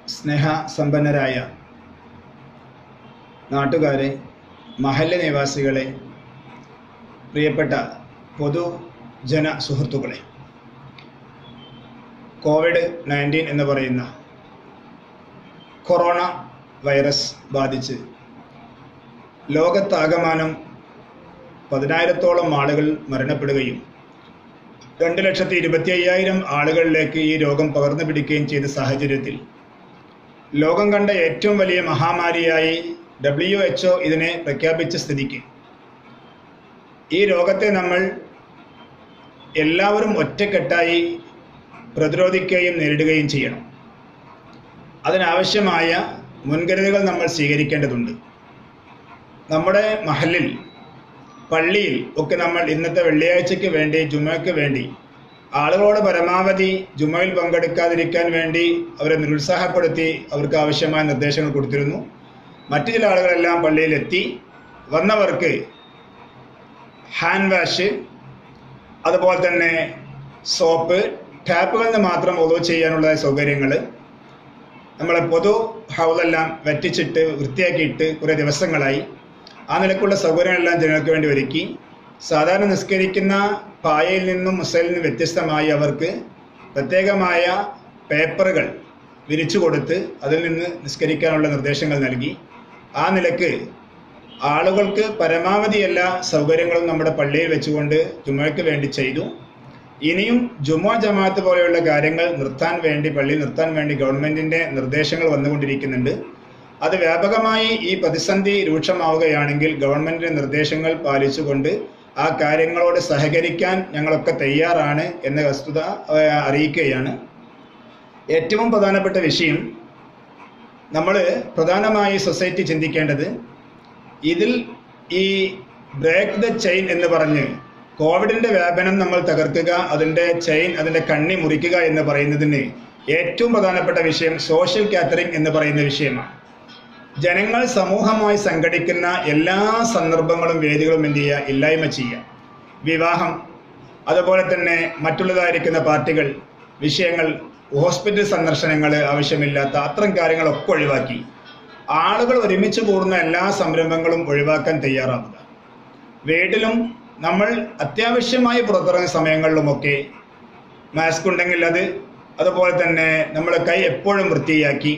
സ്നേഹസമ്പന്നരായ നാട്ടുകാരെ മഹല്ല നിവാസികളെ പ്രിയപ്പെട്ട പൊതുജന സുഹൃത്തുക്കളെ കോവിഡ് നയൻറ്റീൻ എന്ന് പറയുന്ന കൊറോണ വൈറസ് ബാധിച്ച് ലോകത്താകമാനം പതിനായിരത്തോളം ആളുകൾ മരണപ്പെടുകയും രണ്ട് ലക്ഷത്തി ഇരുപത്തി അയ്യായിരം ആളുകളിലേക്ക് ഈ രോഗം പകർന്നു പിടിക്കുകയും ചെയ്ത സാഹചര്യത്തിൽ ലോകം കണ്ട ഏറ്റവും വലിയ മഹാമാരിയായി ഡബ്ല്യു എച്ച് ഇതിനെ പ്രഖ്യാപിച്ച സ്ഥിതിക്ക് ഈ രോഗത്തെ നമ്മൾ എല്ലാവരും ഒറ്റക്കെട്ടായി പ്രതിരോധിക്കുകയും നേരിടുകയും ചെയ്യണം അതിനാവശ്യമായ മുൻകരുതലുകൾ നമ്മൾ സ്വീകരിക്കേണ്ടതുണ്ട് നമ്മുടെ മഹലിൽ പള്ളിയിൽ ഒക്കെ നമ്മൾ ഇന്നത്തെ വെള്ളിയാഴ്ചയ്ക്ക് വേണ്ടി ജുമയ്ക്ക് വേണ്ടി ആളുകളോട് പരമാവധി ജുമയിൽ പങ്കെടുക്കാതിരിക്കാൻ വേണ്ടി അവരെ നിരുത്സാഹപ്പെടുത്തി അവർക്ക് ആവശ്യമായ നിർദ്ദേശങ്ങൾ കൊടുത്തിരുന്നു മറ്റു ചില ആളുകളെല്ലാം പള്ളിയിലെത്തി വന്നവർക്ക് ഹാൻഡ് വാഷ് അതുപോലെ തന്നെ സോപ്പ് ടാപ്പുകളിൽ നിന്ന് മാത്രം ഒതു ചെയ്യാനുള്ള സൗകര്യങ്ങൾ നമ്മളെ പൊതു ഹൗലെല്ലാം വെറ്റിച്ചിട്ട് വൃത്തിയാക്കിയിട്ട് കുറേ ദിവസങ്ങളായി ആ നിലക്കുള്ള സൗകര്യങ്ങളെല്ലാം ജനങ്ങൾക്ക് വേണ്ടി ഒരുക്കി സാധാരണ നിസ്കരിക്കുന്ന പായയിൽ നിന്നും മുസലിൽ നിന്നും വ്യത്യസ്തമായി അവർക്ക് പ്രത്യേകമായ പേപ്പറുകൾ വിരിച്ചു കൊടുത്ത് അതിൽ നിന്ന് നിസ്കരിക്കാനുള്ള നിർദ്ദേശങ്ങൾ നൽകി ആ നിലക്ക് ആളുകൾക്ക് പരമാവധി എല്ലാ സൗകര്യങ്ങളും നമ്മുടെ പള്ളിയിൽ വെച്ചുകൊണ്ട് ജുമയ്ക്ക് വേണ്ടി ചെയ്തു ഇനിയും ജുമ ജമാഅത്ത് പോലെയുള്ള കാര്യങ്ങൾ നിർത്താൻ വേണ്ടി പള്ളിയിൽ നിർത്താൻ വേണ്ടി ഗവൺമെന്റിന്റെ നിർദ്ദേശങ്ങൾ വന്നുകൊണ്ടിരിക്കുന്നുണ്ട് അത് വ്യാപകമായി ഈ പ്രതിസന്ധി രൂക്ഷമാവുകയാണെങ്കിൽ ഗവൺമെന്റിന്റെ നിർദ്ദേശങ്ങൾ പാലിച്ചുകൊണ്ട് ആ കാര്യങ്ങളോട് സഹകരിക്കാൻ ഞങ്ങളൊക്കെ തയ്യാറാണ് എന്ന വസ്തുത അറിയിക്കുകയാണ് ഏറ്റവും പ്രധാനപ്പെട്ട വിഷയം നമ്മൾ പ്രധാനമായി സൊസൈറ്റി ചിന്തിക്കേണ്ടത് ഇതിൽ ഈ ബ്രേക്ക് ദ ചെയിൻ എന്ന് പറഞ്ഞ് കോവിഡിന്റെ വ്യാപനം നമ്മൾ തകർക്കുക അതിന്റെ ചെയിൻ അതിന്റെ കണ്ണി മുറിക്കുക എന്ന് പറയുന്നതിന് ഏറ്റവും പ്രധാനപ്പെട്ട വിഷയം സോഷ്യൽ കാറ്ററിംഗ് എന്ന് പറയുന്ന വിഷയമാണ് ജനങ്ങൾ സമൂഹമായി സംഘടിക്കുന്ന എല്ലാ സന്ദർഭങ്ങളും വേദികളും എന്ത് ചെയ്യുക ഇല്ലായ്മ ചെയ്യുക വിവാഹം അതുപോലെ തന്നെ മറ്റുള്ളതായിരിക്കുന്ന പാർട്ടികൾ വിഷയങ്ങൾ ഹോസ്പിറ്റൽ സന്ദർശനങ്ങൾ ആവശ്യമില്ലാത്ത അത്തരം കാര്യങ്ങളൊക്കെ ഒഴിവാക്കി ആളുകൾ ഒരുമിച്ച് കൂടുന്ന എല്ലാ സംരംഭങ്ങളും ഒഴിവാക്കാൻ തയ്യാറാവുക വീട്ടിലും നമ്മൾ അത്യാവശ്യമായി പുറത്തിറങ്ങുന്ന സമയങ്ങളിലുമൊക്കെ മാസ്ക് ഉണ്ടെങ്കിൽ അത് അതുപോലെ തന്നെ നമ്മുടെ കൈ എപ്പോഴും വൃത്തിയാക്കി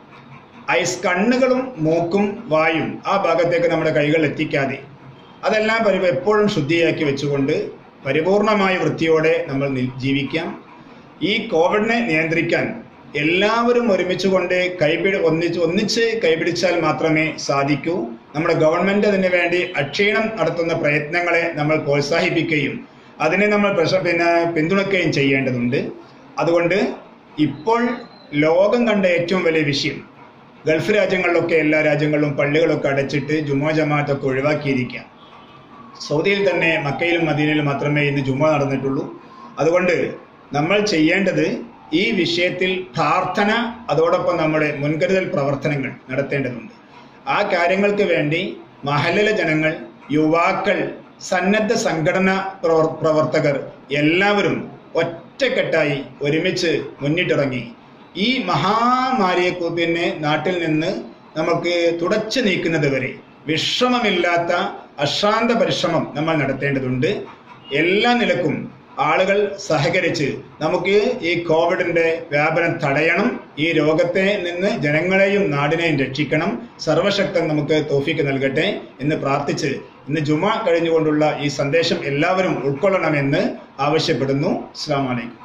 ഐസ് കണ്ണുകളും മൂക്കും വായും ആ ഭാഗത്തേക്ക് നമ്മുടെ കൈകൾ എത്തിക്കാതെ അതെല്ലാം പരി എപ്പോഴും ശുദ്ധിയാക്കി വെച്ചുകൊണ്ട് പരിപൂർണമായ വൃത്തിയോടെ നമ്മൾ ജീവിക്കാം ഈ കോവിഡിനെ നിയന്ത്രിക്കാൻ എല്ലാവരും ഒരുമിച്ച് കൊണ്ട് കൈപിടി ഒന്നിച്ച് ഒന്നിച്ച് കൈപിടിച്ചാൽ മാത്രമേ സാധിക്കൂ നമ്മുടെ ഗവൺമെന്റ് അതിനു വേണ്ടി അക്ഷീണം നടത്തുന്ന പ്രയത്നങ്ങളെ നമ്മൾ പ്രോത്സാഹിപ്പിക്കുകയും അതിനെ നമ്മൾ പിന്നെ പിന്തുണയ്ക്കുകയും ചെയ്യേണ്ടതുണ്ട് അതുകൊണ്ട് ഇപ്പോൾ ലോകം കണ്ട ഏറ്റവും വലിയ വിഷയം ഗൾഫ് രാജ്യങ്ങളിലൊക്കെ എല്ലാ രാജ്യങ്ങളിലും പള്ളികളൊക്കെ അടച്ചിട്ട് ജുമോ ജമാഅത്തൊക്കെ ഒഴിവാക്കിയിരിക്കാം സൗദിയിൽ തന്നെ മക്കയിലും മദീനയിലും മാത്രമേ ഇന്ന് ജുമ നടന്നിട്ടുള്ളൂ അതുകൊണ്ട് നമ്മൾ ചെയ്യേണ്ടത് ഈ വിഷയത്തിൽ പ്രാർത്ഥന അതോടൊപ്പം നമ്മുടെ മുൻകരുതൽ പ്രവർത്തനങ്ങൾ നടത്തേണ്ടതുണ്ട് ആ കാര്യങ്ങൾക്ക് വേണ്ടി മഹലിലെ ജനങ്ങൾ യുവാക്കൾ സന്നദ്ധ സംഘടന പ്രവർത്തകർ എല്ലാവരും ഒറ്റക്കെട്ടായി ഒരുമിച്ച് മുന്നിട്ടിറങ്ങി ഈ മഹാമാരിയെ പിന്നെ നാട്ടിൽ നിന്ന് നമുക്ക് തുടച്ചു നീക്കുന്നത് വരെ വിശ്രമമില്ലാത്ത അശാന്ത പരിശ്രമം നമ്മൾ നടത്തേണ്ടതുണ്ട് എല്ലാ നിലക്കും ആളുകൾ സഹകരിച്ച് നമുക്ക് ഈ കോവിഡിന്റെ വ്യാപനം തടയണം ഈ രോഗത്തെ നിന്ന് ജനങ്ങളെയും നാടിനെയും രക്ഷിക്കണം സർവശക്തൻ നമുക്ക് തോഫിക്ക് നൽകട്ടെ എന്ന് പ്രാർത്ഥിച്ച് ഇന്ന് ജുമ കഴിഞ്ഞുകൊണ്ടുള്ള ഈ സന്ദേശം എല്ലാവരും ഉൾക്കൊള്ളണമെന്ന് ആവശ്യപ്പെടുന്നു അസ്സാം വലൈക്കും